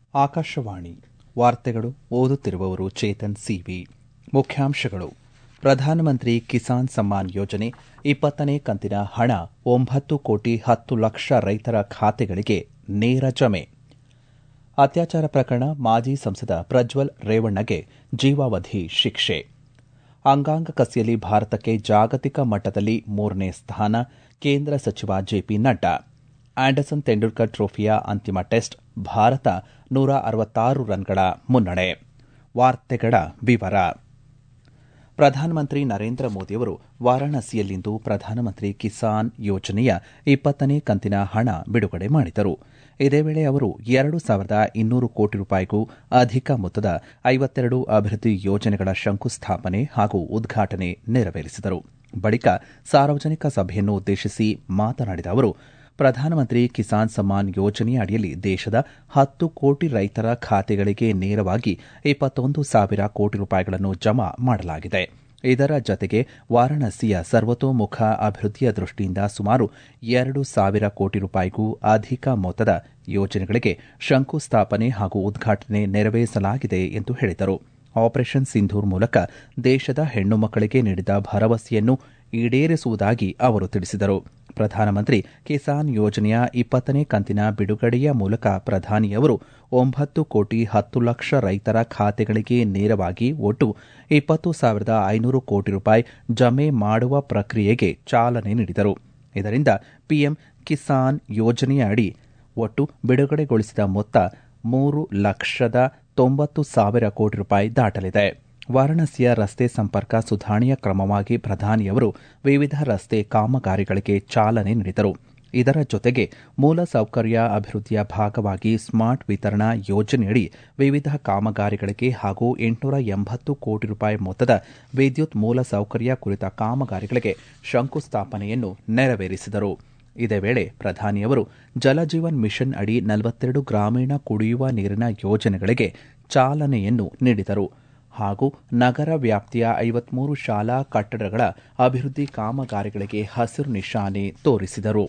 ಆಕಾಶವಾಣಿ ವಾರ್ತೆಗಳು ಓದುತ್ತಿರುವವರು ಚೇತನ್ ಸಿವಿ ಮುಖ್ಯಾಂಶಗಳು ಪ್ರಧಾನಮಂತ್ರಿ ಕಿಸಾನ್ ಸಮ್ಮಾನ್ ಯೋಜನೆ ಇಪ್ಪತ್ತನೇ ಕಂತಿನ ಹಣ ಒಂಬತ್ತು ಕೋಟಿ ಹತ್ತು ಲಕ್ಷ ರೈತರ ಖಾತೆಗಳಿಗೆ ನೇರ ಜಮೆ ಅತ್ಯಾಚಾರ ಪ್ರಕರಣ ಮಾಜಿ ಸಂಸದ ಪ್ರಜ್ವಲ್ ರೇವಣ್ಣಗೆ ಜೀವಾವಧಿ ಶಿಕ್ಷೆ ಅಂಗಾಂಗ ಕಸಿಯಲ್ಲಿ ಭಾರತಕ್ಕೆ ಜಾಗತಿಕ ಮಟ್ಟದಲ್ಲಿ ಮೂರನೇ ಸ್ಥಾನ ಕೇಂದ್ರ ಸಚಿವ ಜೆಪಿ ನಡ್ಡಾ ಆಂಡರ್ಸನ್ ತೆಂಡೂಲ್ಕರ್ ಟ್ರೋಫಿಯ ಅಂತಿಮ ಟೆಸ್ಟ್ ಭಾರತ ನೂರ ಅರವತ್ತಾರು ರನ್ಗಳ ಮುನ್ನಡೆ ವಾರ್ತೆಗಳ ವಿವರ ಪ್ರಧಾನಮಂತ್ರಿ ನರೇಂದ್ರ ಮೋದಿಯವರು ವಾರಾಣಸಿಯಲ್ಲಿಂದು ಪ್ರಧಾನಮಂತ್ರಿ ಕಿಸಾನ್ ಯೋಜನೆಯ ಇಪ್ಪತ್ತನೇ ಕಂತಿನ ಹಣ ಬಿಡುಗಡೆ ಮಾಡಿದರು ಇದೇ ವೇಳೆ ಅವರು ಎರಡು ಸಾವಿರದ ಇನ್ನೂರು ಕೋಟಿ ರೂಪಾಯಿಗೂ ಅಧಿಕ ಮೊತ್ತದ ಐವತ್ತೆರಡು ಅಭಿವೃದ್ಧಿ ಯೋಜನೆಗಳ ಶಂಕುಸ್ಥಾಪನೆ ಹಾಗೂ ಉದ್ಘಾಟನೆ ನೆರವೇರಿಸಿದರು ಬಳಿಕ ಸಾರ್ವಜನಿಕ ಸಭೆಯನ್ನು ಉದ್ದೇಶಿಸಿ ಮಾತನಾಡಿದ ಅವರು ಪ್ರಧಾನಮಂತ್ರಿ ಕಿಸಾನ್ ಸಮ್ಮಾನ್ ಯೋಜನೆಯ ಅಡಿಯಲ್ಲಿ ದೇಶದ ಹತ್ತು ಕೋಟಿ ರೈತರ ಖಾತೆಗಳಿಗೆ ನೇರವಾಗಿ ಇಪ್ಪತ್ತೊಂದು ಸಾವಿರ ಕೋಟಿ ರೂಪಾಯಿಗಳನ್ನು ಜಮಾ ಮಾಡಲಾಗಿದೆ ಇದರ ಜತೆಗೆ ವಾರಾಣಸಿಯ ಸರ್ವತೋಮುಖ ಅಭಿವೃದ್ಧಿಯ ದೃಷ್ಟಿಯಿಂದ ಸುಮಾರು ಎರಡು ಸಾವಿರ ಕೋಟಿ ರೂಪಾಯಿಗೂ ಅಧಿಕ ಮೊತ್ತದ ಯೋಜನೆಗಳಿಗೆ ಶಂಕುಸ್ಥಾಪನೆ ಹಾಗೂ ಉದ್ಘಾಟನೆ ನೆರವೇರಿಸಲಾಗಿದೆ ಎಂದು ಹೇಳಿದರು ಆಪರೇಷನ್ ಸಿಂಧೂರ್ ಮೂಲಕ ದೇಶದ ಹೆಣ್ಣು ಮಕ್ಕಳಿಗೆ ನೀಡಿದ ಭರವಸೆಯನ್ನು ಈಡೇರಿಸುವುದಾಗಿ ಅವರು ತಿಳಿಸಿದರು ಪ್ರಧಾನಮಂತ್ರಿ ಕಿಸಾನ್ ಯೋಜನೆಯ ಇಪ್ಪತ್ತನೇ ಕಂತಿನ ಬಿಡುಗಡೆಯ ಮೂಲಕ ಪ್ರಧಾನಿಯವರು ಒಂಬತ್ತು ಕೋಟಿ ಹತ್ತು ಲಕ್ಷ ರೈತರ ಖಾತೆಗಳಿಗೆ ನೇರವಾಗಿ ಒಟ್ಟು ಇಪ್ಪತ್ತು ಸಾವಿರದ ಐನೂರು ಕೋಟಿ ರೂಪಾಯಿ ಜಮೆ ಮಾಡುವ ಪ್ರಕ್ರಿಯೆಗೆ ಚಾಲನೆ ನೀಡಿದರು ಇದರಿಂದ ಪಿಎಂ ಕಿಸಾನ್ ಯೋಜನೆಯ ಅಡಿ ಒಟ್ಟು ಬಿಡುಗಡೆಗೊಳಿಸಿದ ಮೊತ್ತ ಮೂರು ಲಕ್ಷದ ತೊಂಬತ್ತು ಸಾವಿರ ಕೋಟಿ ರೂಪಾಯಿ ದಾಟಲಿದೆ ವಾರಾಣಸಿಯ ರಸ್ತೆ ಸಂಪರ್ಕ ಸುಧಾರಣೆಯ ಕ್ರಮವಾಗಿ ಪ್ರಧಾನಿಯವರು ವಿವಿಧ ರಸ್ತೆ ಕಾಮಗಾರಿಗಳಿಗೆ ಚಾಲನೆ ನೀಡಿದರು ಇದರ ಜೊತೆಗೆ ಮೂಲಸೌಕರ್ಯ ಅಭಿವೃದ್ಧಿಯ ಭಾಗವಾಗಿ ಸ್ಮಾರ್ಟ್ ವಿತರಣಾ ಯೋಜನೆಯಡಿ ವಿವಿಧ ಕಾಮಗಾರಿಗಳಿಗೆ ಹಾಗೂ ಎಂಟುನೂರ ಎಂಬತ್ತು ಕೋಟಿ ರೂಪಾಯಿ ಮೊತ್ತದ ವಿದ್ಯುತ್ ಮೂಲಸೌಕರ್ಯ ಕುರಿತ ಕಾಮಗಾರಿಗಳಿಗೆ ಶಂಕುಸ್ಥಾಪನೆಯನ್ನು ನೆರವೇರಿಸಿದರು ಇದೇ ವೇಳೆ ಪ್ರಧಾನಿಯವರು ಜಲಜೀವನ್ ಮಿಷನ್ ಅಡಿ ನಲವತ್ತೆರಡು ಗ್ರಾಮೀಣ ಕುಡಿಯುವ ನೀರಿನ ಯೋಜನೆಗಳಿಗೆ ಚಾಲನೆಯನ್ನು ನೀಡಿದರು ಹಾಗೂ ನಗರ ವ್ಯಾಪ್ತಿಯ ಐವತ್ಮೂರು ಶಾಲಾ ಕಟ್ಟಡಗಳ ಅಭಿವೃದ್ಧಿ ಕಾಮಗಾರಿಗಳಿಗೆ ಹಸಿರು ನಿಶಾನೆ ತೋರಿಸಿದರು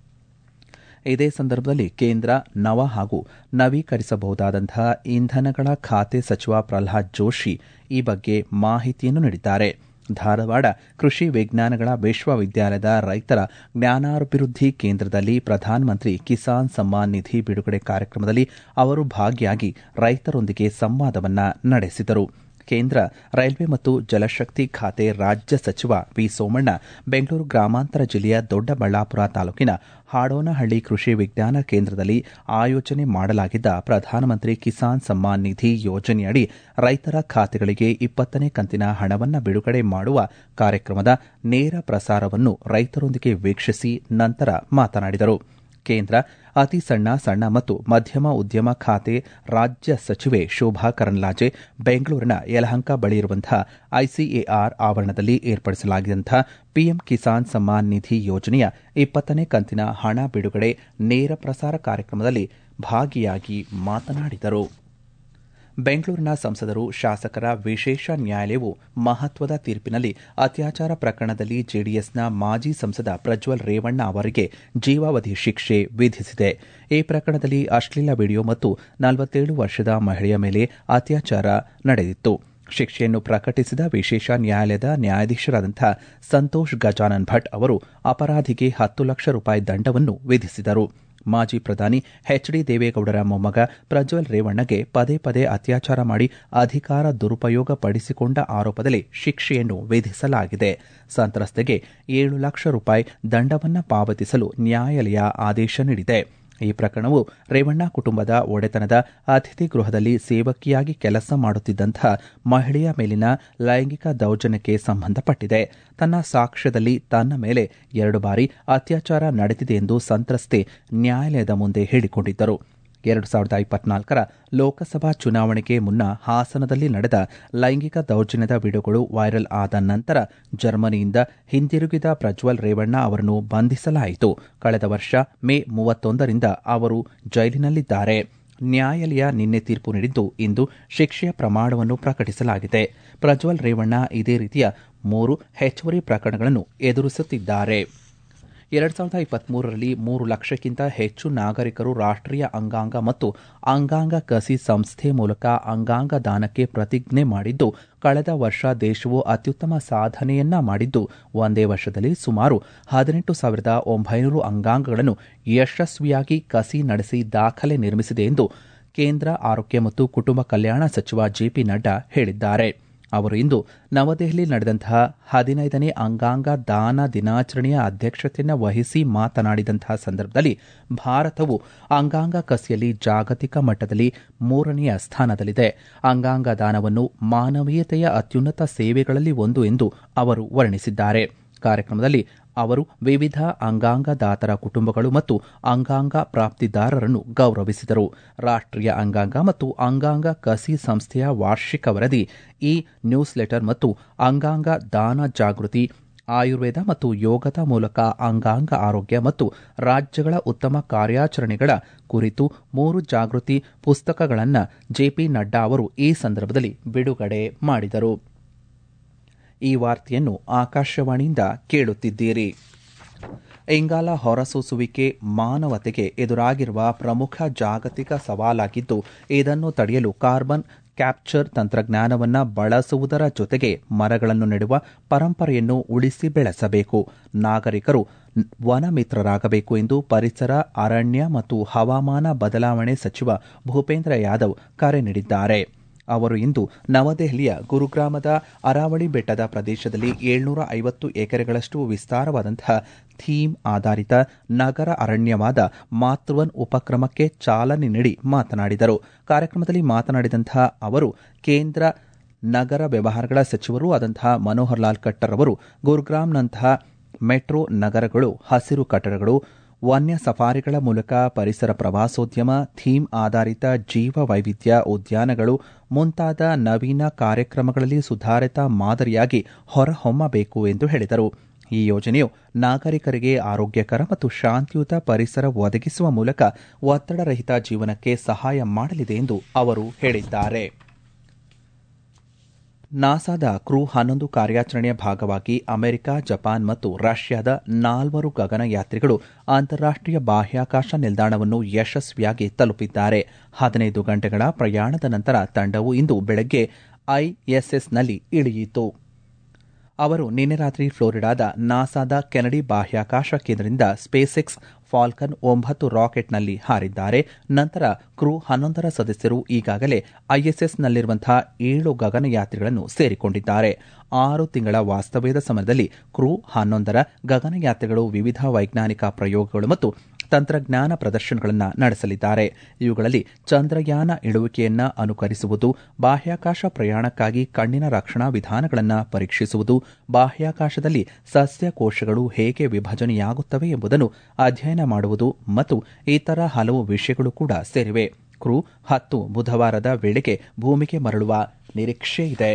ಇದೇ ಸಂದರ್ಭದಲ್ಲಿ ಕೇಂದ್ರ ನವ ಹಾಗೂ ನವೀಕರಿಸಬಹುದಾದಂತಹ ಇಂಧನಗಳ ಖಾತೆ ಸಚಿವ ಪ್ರಹ್ಲಾದ್ ಜೋಶಿ ಈ ಬಗ್ಗೆ ಮಾಹಿತಿಯನ್ನು ನೀಡಿದ್ದಾರೆ ಧಾರವಾಡ ಕೃಷಿ ವಿಜ್ಞಾನಗಳ ವಿಶ್ವವಿದ್ಯಾಲಯದ ರೈತರ ಜ್ಞಾನಾಭಿವೃದ್ಧಿ ಕೇಂದ್ರದಲ್ಲಿ ಪ್ರಧಾನಮಂತ್ರಿ ಕಿಸಾನ್ ಸಮ್ಮಾನ್ ನಿಧಿ ಬಿಡುಗಡೆ ಕಾರ್ಯಕ್ರಮದಲ್ಲಿ ಅವರು ಭಾಗಿಯಾಗಿ ರೈತರೊಂದಿಗೆ ಸಂವಾದವನ್ನ ನಡೆಸಿದರು ಕೇಂದ್ರ ರೈಲ್ವೆ ಮತ್ತು ಜಲಶಕ್ತಿ ಖಾತೆ ರಾಜ್ಯ ಸಚಿವ ವಿ ಸೋಮಣ್ಣ ಬೆಂಗಳೂರು ಗ್ರಾಮಾಂತರ ಜಿಲ್ಲೆಯ ದೊಡ್ಡಬಳ್ಳಾಪುರ ತಾಲೂಕಿನ ಹಾಡೋನಹಳ್ಳಿ ಕೃಷಿ ವಿಜ್ಞಾನ ಕೇಂದ್ರದಲ್ಲಿ ಆಯೋಜನೆ ಮಾಡಲಾಗಿದ್ದ ಪ್ರಧಾನಮಂತ್ರಿ ಕಿಸಾನ್ ಸಮ್ಮಾನ್ ನಿಧಿ ಯೋಜನೆಯಡಿ ರೈತರ ಖಾತೆಗಳಿಗೆ ಇಪ್ಪತ್ತನೇ ಕಂತಿನ ಹಣವನ್ನು ಬಿಡುಗಡೆ ಮಾಡುವ ಕಾರ್ಯಕ್ರಮದ ನೇರ ಪ್ರಸಾರವನ್ನು ರೈತರೊಂದಿಗೆ ವೀಕ್ಷಿಸಿ ನಂತರ ಮಾತನಾಡಿದರು ಕೇಂದ್ರ ಅತಿ ಸಣ್ಣ ಸಣ್ಣ ಮತ್ತು ಮಧ್ಯಮ ಉದ್ಯಮ ಖಾತೆ ರಾಜ್ಯ ಸಚಿವೆ ಶೋಭಾ ಕರಂದ್ಲಾಜೆ ಬೆಂಗಳೂರಿನ ಯಲಹಂಕ ಬಳಿ ಇರುವಂತಹ ಐಸಿಎಆರ್ ಆವರಣದಲ್ಲಿ ಏರ್ಪಡಿಸಲಾಗಿದ್ದಂತಹ ಪಿಎಂ ಕಿಸಾನ್ ಸಮ್ಮಾನ್ ನಿಧಿ ಯೋಜನೆಯ ಇಪ್ಪತ್ತನೇ ಕಂತಿನ ಹಣ ಬಿಡುಗಡೆ ನೇರ ಪ್ರಸಾರ ಕಾರ್ಯಕ್ರಮದಲ್ಲಿ ಭಾಗಿಯಾಗಿ ಮಾತನಾಡಿದರು ಬೆಂಗಳೂರಿನ ಸಂಸದರು ಶಾಸಕರ ವಿಶೇಷ ನ್ಯಾಯಾಲಯವು ಮಹತ್ವದ ತೀರ್ಪಿನಲ್ಲಿ ಅತ್ಯಾಚಾರ ಪ್ರಕರಣದಲ್ಲಿ ಜೆಡಿಎಸ್ನ ಮಾಜಿ ಸಂಸದ ಪ್ರಜ್ವಲ್ ರೇವಣ್ಣ ಅವರಿಗೆ ಜೀವಾವಧಿ ಶಿಕ್ಷೆ ವಿಧಿಸಿದೆ ಈ ಪ್ರಕರಣದಲ್ಲಿ ಅಶ್ಲೀಲ ವಿಡಿಯೋ ಮತ್ತು ನಲವತ್ತೇಳು ವರ್ಷದ ಮಹಿಳೆಯ ಮೇಲೆ ಅತ್ಯಾಚಾರ ನಡೆದಿತ್ತು ಶಿಕ್ಷೆಯನ್ನು ಪ್ರಕಟಿಸಿದ ವಿಶೇಷ ನ್ಯಾಯಾಲಯದ ನ್ಯಾಯಾಧೀಶರಾದಂಥ ಸಂತೋಷ್ ಗಜಾನನ್ ಭಟ್ ಅವರು ಅಪರಾಧಿಗೆ ಹತ್ತು ಲಕ್ಷ ರೂಪಾಯಿ ದಂಡವನ್ನು ವಿಧಿಸಿದರು ಮಾಜಿ ಪ್ರಧಾನಿ ಎಚ್ ಡಿ ದೇವೇಗೌಡರ ಮೊಮ್ಮಗ ಪ್ರಜ್ವಲ್ ರೇವಣ್ಣಗೆ ಪದೇ ಪದೇ ಅತ್ಯಾಚಾರ ಮಾಡಿ ಅಧಿಕಾರ ದುರುಪಯೋಗ ಪಡಿಸಿಕೊಂಡ ಆರೋಪದಲ್ಲಿ ಶಿಕ್ಷೆಯನ್ನು ವಿಧಿಸಲಾಗಿದೆ ಸಂತ್ರಸ್ತೆಗೆ ಏಳು ಲಕ್ಷ ರೂಪಾಯಿ ದಂಡವನ್ನು ಪಾವತಿಸಲು ನ್ಯಾಯಾಲಯ ಆದೇಶ ನೀಡಿದೆ ಈ ಪ್ರಕರಣವು ರೇವಣ್ಣ ಕುಟುಂಬದ ಒಡೆತನದ ಅತಿಥಿ ಗೃಹದಲ್ಲಿ ಸೇವಕಿಯಾಗಿ ಕೆಲಸ ಮಾಡುತ್ತಿದ್ದಂತಹ ಮಹಿಳೆಯ ಮೇಲಿನ ಲೈಂಗಿಕ ದೌರ್ಜನ್ಯಕ್ಕೆ ಸಂಬಂಧಪಟ್ಟಿದೆ ತನ್ನ ಸಾಕ್ಷ್ಯದಲ್ಲಿ ತನ್ನ ಮೇಲೆ ಎರಡು ಬಾರಿ ಅತ್ಯಾಚಾರ ನಡೆದಿದೆ ಎಂದು ಸಂತ್ರಸ್ತೆ ನ್ಯಾಯಾಲಯದ ಮುಂದೆ ಹೇಳಿಕೊಂಡಿದ್ದರು ಎರಡು ಸಾವಿರದ ಇಪ್ಪತ್ನಾಲ್ಕರ ಲೋಕಸಭಾ ಚುನಾವಣೆಗೆ ಮುನ್ನ ಹಾಸನದಲ್ಲಿ ನಡೆದ ಲೈಂಗಿಕ ದೌರ್ಜನ್ಯದ ವಿಡಿಯೋಗಳು ವೈರಲ್ ಆದ ನಂತರ ಜರ್ಮನಿಯಿಂದ ಹಿಂದಿರುಗಿದ ಪ್ರಜ್ವಲ್ ರೇವಣ್ಣ ಅವರನ್ನು ಬಂಧಿಸಲಾಯಿತು ಕಳೆದ ವರ್ಷ ಮೇ ಮೂವತ್ತೊಂದರಿಂದ ಅವರು ಜೈಲಿನಲ್ಲಿದ್ದಾರೆ ನ್ಯಾಯಾಲಯ ನಿನ್ನೆ ತೀರ್ಪು ನೀಡಿದ್ದು ಇಂದು ಶಿಕ್ಷೆಯ ಪ್ರಮಾಣವನ್ನು ಪ್ರಕಟಿಸಲಾಗಿದೆ ಪ್ರಜ್ವಲ್ ರೇವಣ್ಣ ಇದೇ ರೀತಿಯ ಮೂರು ಹೆಚ್ಚುವರಿ ಪ್ರಕರಣಗಳನ್ನು ಎದುರಿಸುತ್ತಿದ್ದಾರೆ ಎರಡ್ ಸಾವಿರದ ಇಪ್ಪತ್ಮೂರರಲ್ಲಿ ಮೂರು ಲಕ್ಷಕ್ಕಿಂತ ಹೆಚ್ಚು ನಾಗರಿಕರು ರಾಷ್ಟೀಯ ಅಂಗಾಂಗ ಮತ್ತು ಅಂಗಾಂಗ ಕಸಿ ಸಂಸ್ಥೆ ಮೂಲಕ ಅಂಗಾಂಗ ದಾನಕ್ಕೆ ಪ್ರತಿಜ್ಞೆ ಮಾಡಿದ್ದು ಕಳೆದ ವರ್ಷ ದೇಶವು ಅತ್ಯುತ್ತಮ ಸಾಧನೆಯನ್ನ ಮಾಡಿದ್ದು ಒಂದೇ ವರ್ಷದಲ್ಲಿ ಸುಮಾರು ಹದಿನೆಂಟು ಸಾವಿರದ ಒಂಬೈನೂರು ಅಂಗಾಂಗಗಳನ್ನು ಯಶಸ್ವಿಯಾಗಿ ಕಸಿ ನಡೆಸಿ ದಾಖಲೆ ನಿರ್ಮಿಸಿದೆ ಎಂದು ಕೇಂದ್ರ ಆರೋಗ್ಯ ಮತ್ತು ಕುಟುಂಬ ಕಲ್ಯಾಣ ಸಚಿವ ಜೆಪಿ ನಡ್ಡಾ ಹೇಳಿದ್ದಾರೆ ಅವರು ಇಂದು ನವದೆಹಲಿ ನಡೆದಂತಹ ಹದಿನೈದನೇ ಅಂಗಾಂಗ ದಾನ ದಿನಾಚರಣೆಯ ಅಧ್ಯಕ್ಷತೆಯನ್ನು ವಹಿಸಿ ಮಾತನಾಡಿದಂತಹ ಸಂದರ್ಭದಲ್ಲಿ ಭಾರತವು ಅಂಗಾಂಗ ಕಸಿಯಲ್ಲಿ ಜಾಗತಿಕ ಮಟ್ಟದಲ್ಲಿ ಮೂರನೆಯ ಸ್ಥಾನದಲ್ಲಿದೆ ಅಂಗಾಂಗ ದಾನವನ್ನು ಮಾನವೀಯತೆಯ ಅತ್ಯುನ್ನತ ಸೇವೆಗಳಲ್ಲಿ ಒಂದು ಎಂದು ಅವರು ವರ್ಣಿಸಿದ್ದಾರೆ ಕಾರ್ಯಕ್ರಮದಲ್ಲಿ ಅವರು ವಿವಿಧ ಅಂಗಾಂಗ ದಾತರ ಕುಟುಂಬಗಳು ಮತ್ತು ಅಂಗಾಂಗ ಪ್ರಾಪ್ತಿದಾರರನ್ನು ಗೌರವಿಸಿದರು ರಾಷ್ಟೀಯ ಅಂಗಾಂಗ ಮತ್ತು ಅಂಗಾಂಗ ಕಸಿ ಸಂಸ್ಥೆಯ ವಾರ್ಷಿಕ ವರದಿ ಈ ನ್ಯೂಸ್ ಲೆಟರ್ ಮತ್ತು ಅಂಗಾಂಗ ದಾನ ಜಾಗೃತಿ ಆಯುರ್ವೇದ ಮತ್ತು ಯೋಗದ ಮೂಲಕ ಅಂಗಾಂಗ ಆರೋಗ್ಯ ಮತ್ತು ರಾಜ್ಯಗಳ ಉತ್ತಮ ಕಾರ್ಯಾಚರಣೆಗಳ ಕುರಿತು ಮೂರು ಜಾಗೃತಿ ಪುಸ್ತಕಗಳನ್ನು ಜೆಪಿ ನಡ್ಡಾ ಅವರು ಈ ಸಂದರ್ಭದಲ್ಲಿ ಬಿಡುಗಡೆ ಮಾಡಿದರು ಈ ವಾರ್ತೆಯನ್ನು ಆಕಾಶವಾಣಿಯಿಂದ ಕೇಳುತ್ತಿದ್ದೀರಿ ಇಂಗಾಲ ಹೊರಸೂಸುವಿಕೆ ಮಾನವತೆಗೆ ಎದುರಾಗಿರುವ ಪ್ರಮುಖ ಜಾಗತಿಕ ಸವಾಲಾಗಿದ್ದು ಇದನ್ನು ತಡೆಯಲು ಕಾರ್ಬನ್ ಕ್ಯಾಪ್ಚರ್ ತಂತ್ರಜ್ಞಾನವನ್ನು ಬಳಸುವುದರ ಜೊತೆಗೆ ಮರಗಳನ್ನು ನೆಡುವ ಪರಂಪರೆಯನ್ನು ಉಳಿಸಿ ಬೆಳೆಸಬೇಕು ನಾಗರಿಕರು ವನಮಿತ್ರರಾಗಬೇಕು ಎಂದು ಪರಿಸರ ಅರಣ್ಯ ಮತ್ತು ಹವಾಮಾನ ಬದಲಾವಣೆ ಸಚಿವ ಭೂಪೇಂದ್ರ ಯಾದವ್ ಕರೆ ನೀಡಿದ್ದಾರೆ ಅವರು ಇಂದು ನವದೆಹಲಿಯ ಗುರುಗ್ರಾಮದ ಅರಾವಳಿ ಬೆಟ್ಟದ ಪ್ರದೇಶದಲ್ಲಿ ಏಳ್ನೂರ ಐವತ್ತು ಎಕರೆಗಳಷ್ಟು ವಿಸ್ತಾರವಾದಂತಹ ಥೀಮ್ ಆಧಾರಿತ ನಗರ ಅರಣ್ಯವಾದ ಮಾತೃವನ್ ಉಪಕ್ರಮಕ್ಕೆ ಚಾಲನೆ ನೀಡಿ ಮಾತನಾಡಿದರು ಕಾರ್ಯಕ್ರಮದಲ್ಲಿ ಮಾತನಾಡಿದಂತಹ ಅವರು ಕೇಂದ್ರ ನಗರ ವ್ಯವಹಾರಗಳ ಸಚಿವರೂ ಆದಂತಹ ಮನೋಹರ್ ಲಾಲ್ ಖಟ್ಟರ್ ಅವರು ಗುರುಗ್ರಾಂನಂತಹ ಮೆಟ್ರೋ ನಗರಗಳು ಹಸಿರು ಕಟ್ಟಡಗಳು ವನ್ಯ ಸಫಾರಿಗಳ ಮೂಲಕ ಪರಿಸರ ಪ್ರವಾಸೋದ್ಯಮ ಥೀಮ್ ಆಧಾರಿತ ಜೀವ ವೈವಿಧ್ಯ ಉದ್ಯಾನಗಳು ಮುಂತಾದ ನವೀನ ಕಾರ್ಯಕ್ರಮಗಳಲ್ಲಿ ಸುಧಾರಿತ ಮಾದರಿಯಾಗಿ ಹೊರಹೊಮ್ಮಬೇಕು ಎಂದು ಹೇಳಿದರು ಈ ಯೋಜನೆಯು ನಾಗರಿಕರಿಗೆ ಆರೋಗ್ಯಕರ ಮತ್ತು ಶಾಂತಿಯುತ ಪರಿಸರ ಒದಗಿಸುವ ಮೂಲಕ ಒತ್ತಡರಹಿತ ಜೀವನಕ್ಕೆ ಸಹಾಯ ಮಾಡಲಿದೆ ಎಂದು ಅವರು ಹೇಳಿದ್ದಾರೆ ನಾಸಾದ ಕ್ರೂ ಹನ್ನೊಂದು ಕಾರ್ಯಾಚರಣೆಯ ಭಾಗವಾಗಿ ಅಮೆರಿಕ ಜಪಾನ್ ಮತ್ತು ರಷ್ಯಾದ ನಾಲ್ವರು ಗಗನಯಾತ್ರಿಗಳು ಅಂತಾರಾಷ್ಟೀಯ ಬಾಹ್ಯಾಕಾಶ ನಿಲ್ದಾಣವನ್ನು ಯಶಸ್ವಿಯಾಗಿ ತಲುಪಿದ್ದಾರೆ ಹದಿನೈದು ಗಂಟೆಗಳ ಪ್ರಯಾಣದ ನಂತರ ತಂಡವು ಇಂದು ಬೆಳಗ್ಗೆ ಐಎಸ್ಎಸ್ನಲ್ಲಿ ಇಳಿಯಿತು ಅವರು ನಿನ್ನೆ ರಾತ್ರಿ ಫ್ಲೋರಿಡಾದ ನಾಸಾದ ಕೆನಡಿ ಬಾಹ್ಯಾಕಾಶ ಕೇಂದ್ರದಿಂದ ಸ್ಪೇಸ್ಎಕ್ಸ್ ಫಾಲ್ಕನ್ ಒಂಬತ್ತು ರಾಕೆಟ್ನಲ್ಲಿ ಹಾರಿದ್ದಾರೆ ನಂತರ ಕ್ರೂ ಹನ್ನೊಂದರ ಸದಸ್ಯರು ಈಗಾಗಲೇ ಐಎಸ್ಎಸ್ನಲ್ಲಿರುವಂತಹ ಏಳು ಗಗನಯಾತ್ರಿಗಳನ್ನು ಸೇರಿಕೊಂಡಿದ್ದಾರೆ ಆರು ತಿಂಗಳ ವಾಸ್ತವ್ಯದ ಸಮಯದಲ್ಲಿ ಕ್ರೂ ಹನ್ನೊಂದರ ಗಗನಯಾತ್ರಿಗಳು ವಿವಿಧ ವೈಜ್ಞಾನಿಕ ಪ್ರಯೋಗಗಳು ಮತ್ತು ತಂತ್ರಜ್ಞಾನ ಪ್ರದರ್ಶನಗಳನ್ನು ನಡೆಸಲಿದ್ದಾರೆ ಇವುಗಳಲ್ಲಿ ಚಂದ್ರಯಾನ ಇಳುವಿಕೆಯನ್ನ ಅನುಕರಿಸುವುದು ಬಾಹ್ಯಾಕಾಶ ಪ್ರಯಾಣಕ್ಕಾಗಿ ಕಣ್ಣಿನ ರಕ್ಷಣಾ ವಿಧಾನಗಳನ್ನು ಪರೀಕ್ಷಿಸುವುದು ಬಾಹ್ಯಾಕಾಶದಲ್ಲಿ ಸಸ್ಯ ಕೋಶಗಳು ಹೇಗೆ ವಿಭಜನೆಯಾಗುತ್ತವೆ ಎಂಬುದನ್ನು ಅಧ್ಯಯನ ಮಾಡುವುದು ಮತ್ತು ಇತರ ಹಲವು ವಿಷಯಗಳು ಕೂಡ ಸೇರಿವೆ ಕ್ರೂ ಹತ್ತು ಬುಧವಾರದ ವೇಳೆಗೆ ಭೂಮಿಗೆ ಮರಳುವ ನಿರೀಕ್ಷೆ ಇದೆ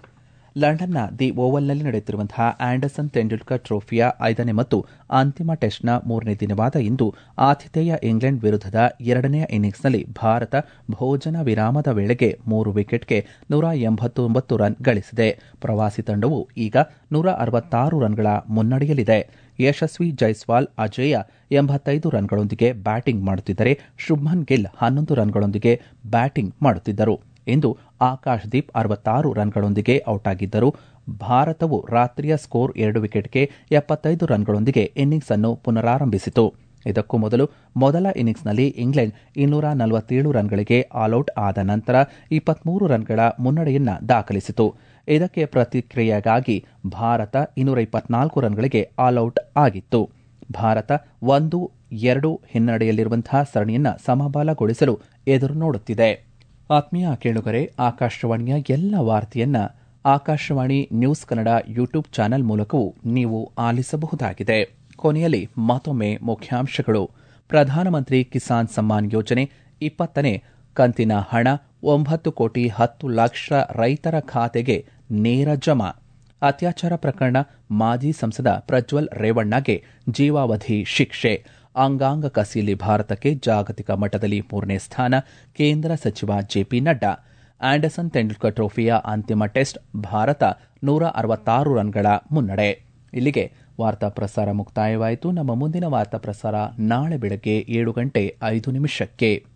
ಲಂಡನ್ನ ದಿ ಓವಲ್ನಲ್ಲಿ ನಡೆಯುತ್ತಿರುವಂತಹ ಆಂಡರ್ಸನ್ ತೆಂಡೂಲ್ಕರ್ ಟ್ರೋಫಿಯ ಐದನೇ ಮತ್ತು ಅಂತಿಮ ಟೆಸ್ಟ್ನ ಮೂರನೇ ದಿನವಾದ ಇಂದು ಆತಿಥೇಯ ಇಂಗ್ಲೆಂಡ್ ವಿರುದ್ಧದ ಎರಡನೆಯ ಇನ್ನಿಂಗ್ಸ್ನಲ್ಲಿ ಭಾರತ ಭೋಜನ ವಿರಾಮದ ವೇಳೆಗೆ ಮೂರು ವಿಕೆಟ್ಗೆ ನೂರ ಎಂಬತ್ತೊಂಬತ್ತು ರನ್ ಗಳಿಸಿದೆ ಪ್ರವಾಸಿ ತಂಡವು ಈಗ ನೂರ ಅರವತ್ತಾರು ರನ್ಗಳ ಮುನ್ನಡೆಯಲಿದೆ ಯಶಸ್ವಿ ಜೈಸ್ವಾಲ್ ಅಜೇಯ ಎಂಬತ್ತೈದು ರನ್ಗಳೊಂದಿಗೆ ಬ್ಯಾಟಿಂಗ್ ಮಾಡುತ್ತಿದ್ದರೆ ಶುಭ್ಮನ್ ಗಿಲ್ ಹನ್ನೊಂದು ರನ್ಗಳೊಂದಿಗೆ ಬ್ಯಾಟಿಂಗ್ ಮಾಡುತ್ತಿದ್ದರು ಇಂದು ಆಕಾಶ್ದೀಪ್ ಅರವತ್ತಾರು ರನ್ಗಳೊಂದಿಗೆ ಔಟ್ ಆಗಿದ್ದರು ಭಾರತವು ರಾತ್ರಿಯ ಸ್ಕೋರ್ ಎರಡು ವಿಕೆಟ್ಗೆ ಎಪ್ಪತ್ತೈದು ರನ್ಗಳೊಂದಿಗೆ ಇನ್ನಿಂಗ್ಸ್ ಅನ್ನು ಪುನರಾರಂಭಿಸಿತು ಇದಕ್ಕೂ ಮೊದಲು ಮೊದಲ ಇನ್ನಿಂಗ್ಸ್ನಲ್ಲಿ ಇಂಗ್ಲೆಂಡ್ ಇನ್ನೂರ ನಲವತ್ತೇಳು ರನ್ಗಳಿಗೆ ಆಲ್ಔಟ್ ಆದ ನಂತರ ಇಪ್ಪತ್ಮೂರು ರನ್ಗಳ ಮುನ್ನಡೆಯನ್ನ ದಾಖಲಿಸಿತು ಇದಕ್ಕೆ ಪ್ರತಿಕ್ರಿಯೆಯಾಗಿ ಭಾರತ ಇನ್ನೂರ ಇಪ್ಪತ್ನಾಲ್ಕು ರನ್ಗಳಿಗೆ ಆಲ್ಔಟ್ ಆಗಿತ್ತು ಭಾರತ ಒಂದು ಎರಡು ಹಿನ್ನಡೆಯಲ್ಲಿರುವಂತಹ ಸರಣಿಯನ್ನ ಸಮಬಲಗೊಳಿಸಲು ಎದುರು ನೋಡುತ್ತಿದೆ ಆತ್ಮೀಯ ಕೇಳುಗರೆ ಆಕಾಶವಾಣಿಯ ಎಲ್ಲ ವಾರ್ತೆಯನ್ನ Akashvani news Kannada YouTube channel ಮೂಲಕವೂ ನೀವು ಆಲಿಸಬಹುದಾಗಿದೆ ಕೊನೆಯಲ್ಲಿ ಮತ್ತೊಮ್ಮೆ ಮುಖ್ಯಾಂಶಗಳು ಪ್ರಧಾನಮಂತ್ರಿ ಕಿಸಾನ್ ಸಮ್ಮಾನ್ ಯೋಜನೆ ಇಪ್ಪತ್ತನೇ ಕಂತಿನ ಹಣ ಒಂಬತ್ತು ಕೋಟಿ ಹತ್ತು ಲಕ್ಷ ರೈತರ ಖಾತೆಗೆ ನೇರ ಜಮಾ ಅತ್ಯಾಚಾರ ಪ್ರಕರಣ ಮಾಜಿ ಸಂಸದ ಪ್ರಜ್ವಲ್ ರೇವಣ್ಣಗೆ ಜೀವಾವಧಿ ಶಿಕ್ಷೆ ಅಂಗಾಂಗ ಕಸಿಯಲ್ಲಿ ಭಾರತಕ್ಕೆ ಜಾಗತಿಕ ಮಟ್ಟದಲ್ಲಿ ಮೂರನೇ ಸ್ಥಾನ ಕೇಂದ್ರ ಸಚಿವ ಜೆಪಿ ನಡ್ಡಾ ಆಂಡರ್ಸನ್ ತೆಂಡೂಲ್ಕರ್ ಟ್ರೋಫಿಯ ಅಂತಿಮ ಟೆಸ್ಟ್ ಭಾರತ ನೂರ ಅರವತ್ತಾರು ರನ್ಗಳ ಮುನ್ನಡೆ ಇಲ್ಲಿಗೆ ವಾರ್ತಾ ಪ್ರಸಾರ ಮುಕ್ತಾಯವಾಯಿತು ನಮ್ಮ ಮುಂದಿನ ವಾರ್ತಾ ಪ್ರಸಾರ ನಾಳೆ ಬೆಳಗ್ಗೆ ಏಳು ಗಂಟೆ ಐದು ನಿಮಿಷಕ್ಕೆ